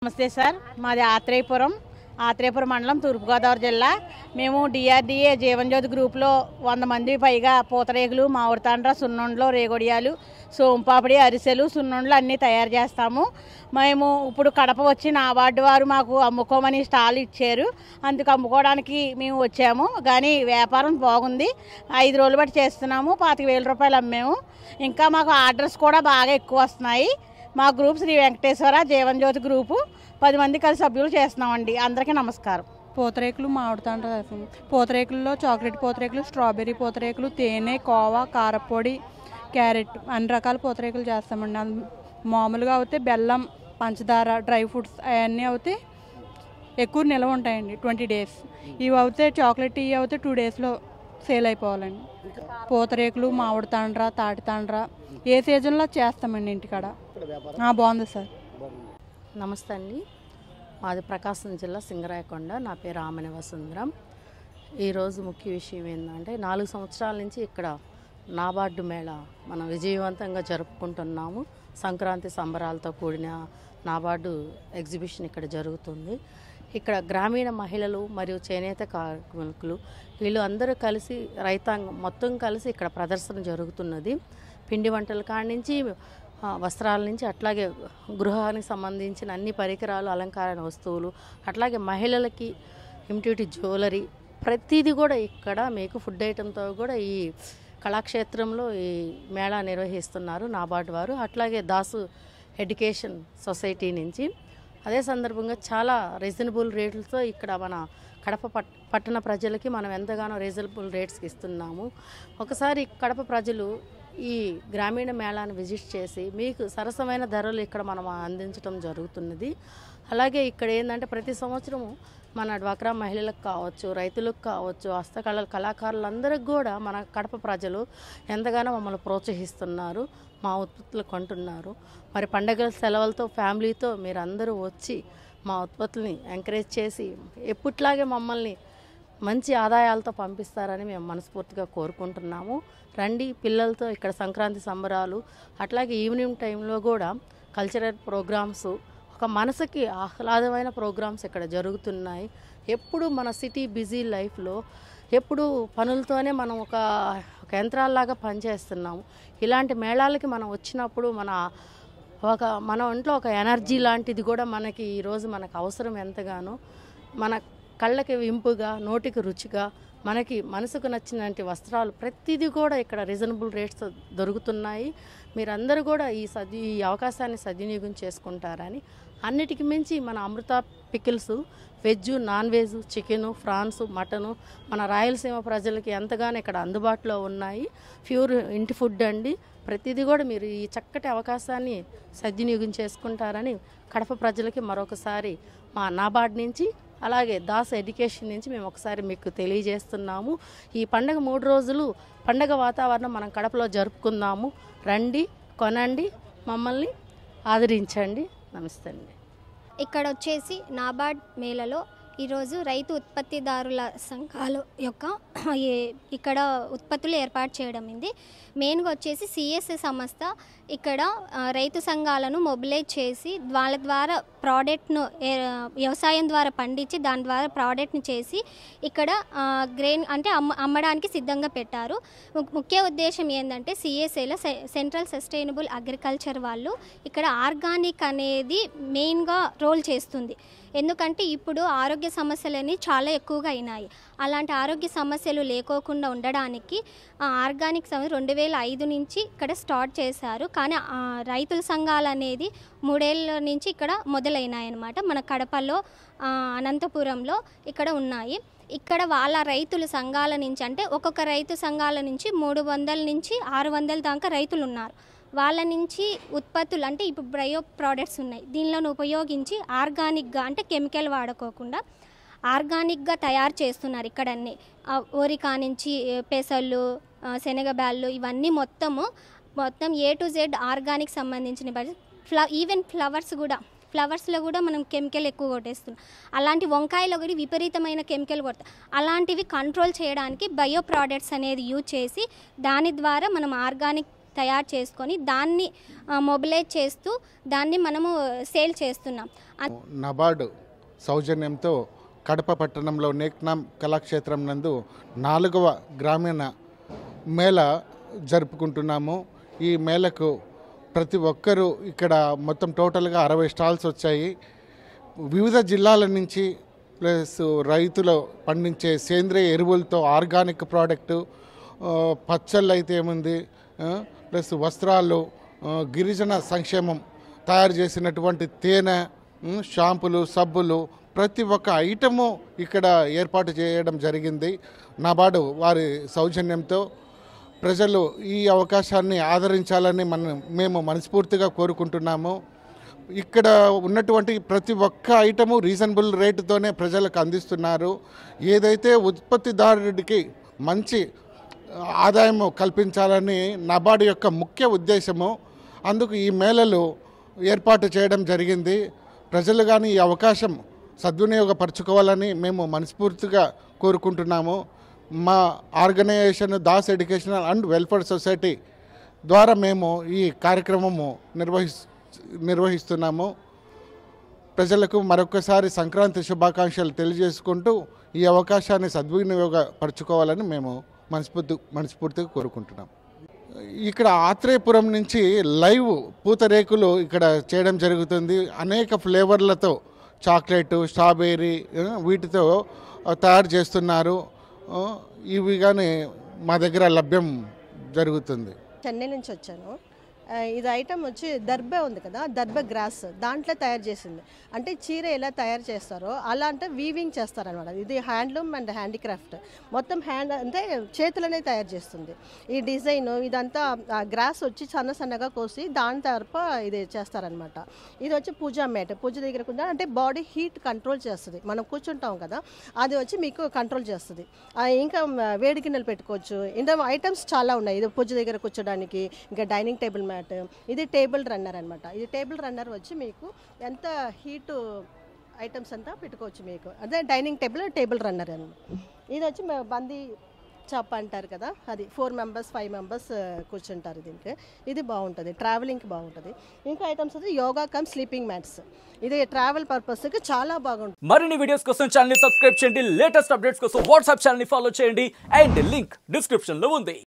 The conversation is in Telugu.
నమస్తే సార్ మాది ఆత్రేయపురం ఆత్రేయపురం మండలం తూర్పుగోదావరి జిల్లా మేము డిఆర్డిఏ జీవన్జ్యోతి గ్రూప్లో వంద మంది పైగా పూతరేగులు మామిడితాండ్ర సున్నుండలు రేగొడియాలు సోంపాపిడి అరిసెలు సున్నుండలు అన్నీ తయారు చేస్తాము మేము ఇప్పుడు కడప వచ్చి నా వార్డు వారు మాకు అమ్ముకోమని స్టాల్ ఇచ్చారు అందుకు అమ్ముకోవడానికి మేము వచ్చాము కానీ వ్యాపారం బాగుంది ఐదు రోజులు బట్టి చేస్తున్నాము పాతిక వేల రూపాయలు అమ్మాము ఇంకా మాకు ఆర్డర్స్ కూడా బాగా ఎక్కువ వస్తున్నాయి మా గ్రూప్ శ్రీ వెంకటేశ్వర జీవన్జ్యోతి గ్రూపు పది మంది కలిసి సభ్యులు చేస్తున్నామండి అందరికీ నమస్కారం పూతరేకులు మామిడి తాండ్ర రసం పూతరేకుల్లో చాక్లెట్ పూతరేకులు స్ట్రాబెర్రీ పూతరేకులు తేనె కోవా కారపొడి క్యారెట్ అన్ని రకాల పూతరేకులు చేస్తామండి అన్- మామూలుగా అయితే బెల్లం పంచదార డ్రై ఫ్రూట్స్ అవన్నీ అయితే ఎక్కువ నిల్వ ఉంటాయండి ట్వంటీ డేస్ ఇవి అయితే చాక్లెట్ ఇవి అయితే టూ డేస్లో సేల్ అయిపోవాలండి పూతరేకులు మామిడి తాండ్ర తాటి తాండ్ర ఏ సీజన్లో చేస్తామండి ఇంటికాడ ఆ, బాగుంది సార్ నమస్తే అండి మాది ప్రకాశం జిల్లా సింగరాయకొండ నా పేరు ఆమని వసుంధరం ఈరోజు ముఖ్య విషయం ఏంటంటే నాలుగు సంవత్సరాల నుంచి ఇక్కడ నాబార్డు మేళ మనం విజయవంతంగా జరుపుకుంటున్నాము సంక్రాంతి సంబరాలతో కూడిన నాబార్డు ఎగ్జిబిషన్ ఇక్కడ జరుగుతుంది ఇక్కడ గ్రామీణ మహిళలు మరియు చేనేత కార్మికులు వీళ్ళు అందరూ కలిసి రైతాంగం మొత్తం కలిసి ఇక్కడ ప్రదర్శన జరుగుతున్నది పిండి వంటల కాడి నుంచి ఆ, వస్త్రాల నుంచి అట్లాగే గృహానికి సంబంధించిన అన్ని పరికరాలు అలంకార వస్తువులు అట్లాగే మహిళలకి ఇంటిటి జ్యువెలరీ ప్రతిదీ కూడా ఇక్కడ మీకు ఫుడ్ ఐటెంతో కూడా ఈ కళాక్షేత్రంలో ఈ మేళా నిర్వహిస్తున్నారు నాబార్డు వారు అట్లాగే దాసు ఎడ్యుకేషన్ సొసైటీ నుంచి అదే సందర్భంగా చాలా రీజనబుల్ రేట్లతో ఇక్కడ మన కడప పట్ పట్టణ ప్రజలకి మనం ఎంతగానో రీజనబుల్ రేట్స్కి ఇస్తున్నాము ఒకసారి కడప ప్రజలు ఈ గ్రామీణ మేళాను విజిట్ చేసి మీకు సరసమైన ధరలు ఇక్కడ మనం అందించడం జరుగుతున్నది అలాగే ఇక్కడ ఏంటంటే ప్రతి సంవత్సరము మన డ్వాక్రా మహిళలకు కావచ్చు రైతులకు కావచ్చు హస్తకళ కళాకారులందరికీ కూడా మన కడప ప్రజలు ఎంతగానో మమ్మల్ని ప్రోత్సహిస్తున్నారు మా ఉత్పత్తులు కొంటున్నారు మరి పండగల సెలవులతో ఫ్యామిలీతో మీరు అందరూ వచ్చి మా ఉత్పత్తుల్ని ఎంకరేజ్ చేసి ఎప్పట్లాగే మమ్మల్ని మంచి ఆదాయాలతో పంపిస్తారని మేము మనస్ఫూర్తిగా కోరుకుంటున్నాము రండి పిల్లలతో ఇక్కడ సంక్రాంతి సంబరాలు అట్లాగే ఈవినింగ్ టైంలో కూడా కల్చరల్ ప్రోగ్రామ్స్ ఒక మనసుకి ఆహ్లాదమైన ప్రోగ్రామ్స్ ఇక్కడ జరుగుతున్నాయి ఎప్పుడు మన సిటీ బిజీ లైఫ్లో ఎప్పుడు పనులతోనే మనం ఒక ఒక యంత్రాల్లాగా పనిచేస్తున్నాము ఇలాంటి మేళాలకి మనం వచ్చినప్పుడు మన ఒక మన ఒంట్లో ఒక ఎనర్జీ లాంటిది కూడా మనకి ఈరోజు మనకు అవసరం ఎంతగానో మన కళ్ళకి వింపుగా నోటికి రుచిగా మనకి మనసుకు నచ్చినటువంటి వస్త్రాలు ప్రతిదీ కూడా ఇక్కడ రీజనబుల్ రేట్స్ దొరుకుతున్నాయి మీరందరూ కూడా ఈ సద్వి ఈ అవకాశాన్ని సద్వినియోగం చేసుకుంటారని అన్నిటికి మించి మన Amrutha pickles veg non veg chicken prawns mutton మన రాయలసీమ ప్రజలకి ఎంతగానో ఇక్కడ అందుబాటులో ఉన్నాయి ప్యూర్ ఇంటి ఫుడ్ అండి ప్రతిదీ కూడా మీరు ఈ చక్కటి అవకాశాన్ని సద్వినియోగం చేసుకుంటారని కడప ప్రజలకి మరొకసారి మా నాబార్డ్ నుంచి అలాగే దాస్ ఎడ్యుకేషన్ నుంచి మేము ఒకసారి మీకు తెలియజేస్తున్నాము ఈ పండగ మూడు రోజులు పండగ వాతావరణం మనం కడపలో జరుపుకుందాము రండి కొనండి మమ్మల్ని ఆదరించండి నమస్తే అండి ఇక్కడ వచ్చేసి నాబార్డ్ మేళలో ఈరోజు రైతు ఉత్పత్తిదారుల సంఘాలు యొక్క ఈ- ఇక్కడ ఉత్పత్తులు ఏర్పాటు చేయడం ఇది మెయిన్గా వచ్చేసి సిఎస్ఏ సంస్థ ఇక్కడ ఆ, రైతు సంఘాలను మొబిలైజ్ చేసి వాళ్ళ ద్వారా ప్రోడక్ట్ను ఏ- వ్యవసాయం ద్వారా పండించి దాని ద్వారా ప్రోడక్ట్ని చేసి ఇక్కడ గ్రెయిన్ అంటే అమ్మ అమ్మడానికి సిద్ధంగా పెట్టారు ము- ముఖ్య ఉద్దేశం ఏంటంటే సిఎస్ఏలో సెంట్రల్ సస్టైనబుల్ అగ్రికల్చర్ వాళ్ళు ఇక్కడ ఆర్గానిక్ అనేది మెయిన్గా రోల్ చేస్తుంది ఎందుకంటే ఇప్పుడు ఆరోగ్య సమస్యలని చాలా ఎక్కువగా అయినాయి అలాంటి ఆరోగ్య సమస్యలు లేకోకుండా ఉండడానికి ఆ ఆర్గానిక్ సమస్య రెండు వేల ఐదు నుంచి ఇక్కడ స్టార్ట్ చేశారు కానీ ఆ రైతుల సంఘాలు అనేది మూడేళ్ళ నుంచి ఇక్కడ మొదలైనాయి అన్నమాట మన కడపలో ఆ, అనంతపురంలో ఇక్కడ ఉన్నాయి ఇక్కడ వాళ్ళ రైతుల సంఘాల నుంచి అంటే ఒక్కొక్క రైతు సంఘాల నుంచి మూడు వందల నుంచి ఆరు వందల దాకా రైతులు ఉన్నారు వాళ్ళ నుంచి ఉత్పత్తులు అంటే ఇప్పుడు బయో ప్రోడక్ట్స్ ఉన్నాయి దీనిలో ఉపయోగించి ఆర్గానిక్గా అంటే కెమికల్ వాడుకోకుండా ఆర్గానిక్గా తయారు చేస్తున్నారు ఇక్కడ అన్ని ఆ, వరి కానించి ఏ, పెసళ్ళు ఆ, శనగబ్యాళ్ళు ఇవన్నీ మొత్తము మొత్తం ఏ టు జెడ్ ఆర్గానిక్ సంబంధించిన బ- ఫ్ల ఈవెన్ ఫ్లవర్స్ కూడా ఫ్లవర్స్లో కూడా మనం కెమికల్ ఎక్కువ కొట్టేస్తున్నాం అలాంటి వంకాయలో కూడా విపరీతమైన కెమికల్ కొడతాం అలాంటివి కంట్రోల్ చేయడానికి బయో ప్రోడక్ట్స్ అనేది యూజ్ చేసి దాని ద్వారా మనం ఆర్గానిక్ తయారు చేసుకొని దాన్ని మొబిలైజ్ చేస్తూ దాన్ని మనము సేల్ చేస్తున్నాం అ- నబార్డు సౌజన్యంతో కడప పట్టణంలో నేక్నాం కళాక్షేత్రం నందు నాలుగవ గ్రామీణ మేళ జరుపుకుంటున్నాము ఈ మేళకు ప్రతి ఒక్కరూ ఇక్కడ మొత్తం టోటల్గా అరవై స్టాల్స్ వచ్చాయి వివిధ జిల్లాల నుంచి ప్లస్ రైతులు పండించే సేంద్రియ ఎరువులతో ఆర్గానిక్ ప్రోడక్టు ఆ, పచ్చళ్ళు అయితే ఏముంది ఆ, ప్లస్ వస్త్రాలు ఆ, గిరిజన సంక్షేమం తయారు చేసినటువంటి తేనె ఉమ్, షాంపులు సబ్బులు ప్రతి ఒక్క ఐటము ఇక్కడ ఏర్పాటు చేయడం జరిగింది నాబార్డు వారి సౌజన్యంతో ప్రజలు ఈ అవకాశాన్ని ఆదరించాలని మనం మేము మనస్ఫూర్తిగా కోరుకుంటున్నాము ఇక్కడ ఉన్నటువంటి ప్రతి ఒక్క ఐటము రీజనబుల్ రేటుతోనే ప్రజలకు అందిస్తున్నారు ఏదైతే ఉత్పత్తిదారుడికి మంచి ఆదాయం కల్పించాలని నబార్డు యొక్క ముఖ్య ఉద్దేశము అందుకు ఈ మేళలు ఏర్పాటు చేయడం జరిగింది ప్రజలు కానీ ఈ అవకాశం సద్వినియోగపరచుకోవాలని మేము మనస్ఫూర్తిగా కోరుకుంటున్నాము మా organisation Das educational and welfare society ద్వారా మేము ఈ కార్యక్రమము నిర్వహిస్ నిర్వహిస్తున్నాము ప్రజలకు మరొకసారి సంక్రాంతి శుభాకాంక్షలు తెలియజేసుకుంటూ ఈ అవకాశాన్ని సద్వినియోగపరచుకోవాలని మేము మనస్ఫూర్తి మనస్ఫూర్తిగా కోరుకుంటున్నాం ఇక్కడ ఆత్రేయపురం నుంచి లైవ్ పూతరేకులు ఇక్కడ చేయడం జరుగుతుంది అనేక ఫ్లేవర్లతో చాక్లెట్ స్ట్రాబెర్రీ ఆ, వీటితో ఆ, తయారు చేస్తున్నారు ఆ, ఇవి కానీ మా దగ్గర లభ్యం జరుగుతుంది చెన్నై నుంచి వచ్చాను ఆ, ఇది ఐటమ్ వచ్చి దర్బే ఉంది కదా దర్బే గ్రాస్ దాంట్లో తయారు చేసింది అంటే చీర ఎలా తయారు చేస్తారో అలా అంటే వీవింగ్ చేస్తారనమాట ఇది హ్యాండ్లూమ్ అండ్ హ్యాండీక్రాఫ్ట్ మొత్తం హ్యాండ్ అంటే చేతులనే తయారు చేస్తుంది ఈ డిజైన్ ఇదంతా ఆ గ్రాస్ వచ్చి సన్న సన్నగా కోసి దాని తరపు ఇది చేస్తారనమాట ఇది వచ్చి పూజా మ్యాట్ పూజ దగ్గర కూడా అంటే బాడీ హీట్ కంట్రోల్ చేస్తుంది మనం కూర్చుంటాం కదా అది వచ్చి మీకు కంట్రోల్ చేస్తుంది ఆ, ఇంకా మ, వేడి గిన్నెలు పెట్టుకోవచ్చు ఇందులో ఐటమ్స్ చాలా ఉన్నాయి ఇది పూజ దగ్గర కూర్చోడానికి ఇంకా డైనింగ్ టేబుల్ మ్యాట్ ఇది టేబుల్ రన్నర్ అనమాట ఇది టేబుల్ రన్నర్ వచ్చి మీకు ఎంత హీట్ ఐటమ్స్ అంతా పెట్టుకోవచ్చు మీకు అదే డైనింగ్ టేబుల్ టేబుల్ రన్నర్ అనమాట ఇది వచ్చి మ- బందీ చప్ అంటారు కదా అది ఫోర్ మెంబర్స్ ఫైవ్ మెంబర్స్ కూర్చుంటారు దీనికి ఇది బాగుంటుంది ట్రావెలింగ్కి బాగుంటుంది ఇంకా ఐటమ్స్ వచ్చి యోగా కమ్ స్లీపింగ్ మ్యాట్స్ ఇది ట్రావెల్ పర్పస్కి చాలా బాగుంటుంది మరిన్ని వీడియోస్ కోసం ఛానల్ ని సబ్స్క్రైబ్ చేయండి లేటెస్ట్ అప్డేట్స్ కోసం వాట్సాప్ ఛానల్ ని ఫాలో చేయండి అండ్ లింక్ డిస్క్రిప్షన్ లో ఉంది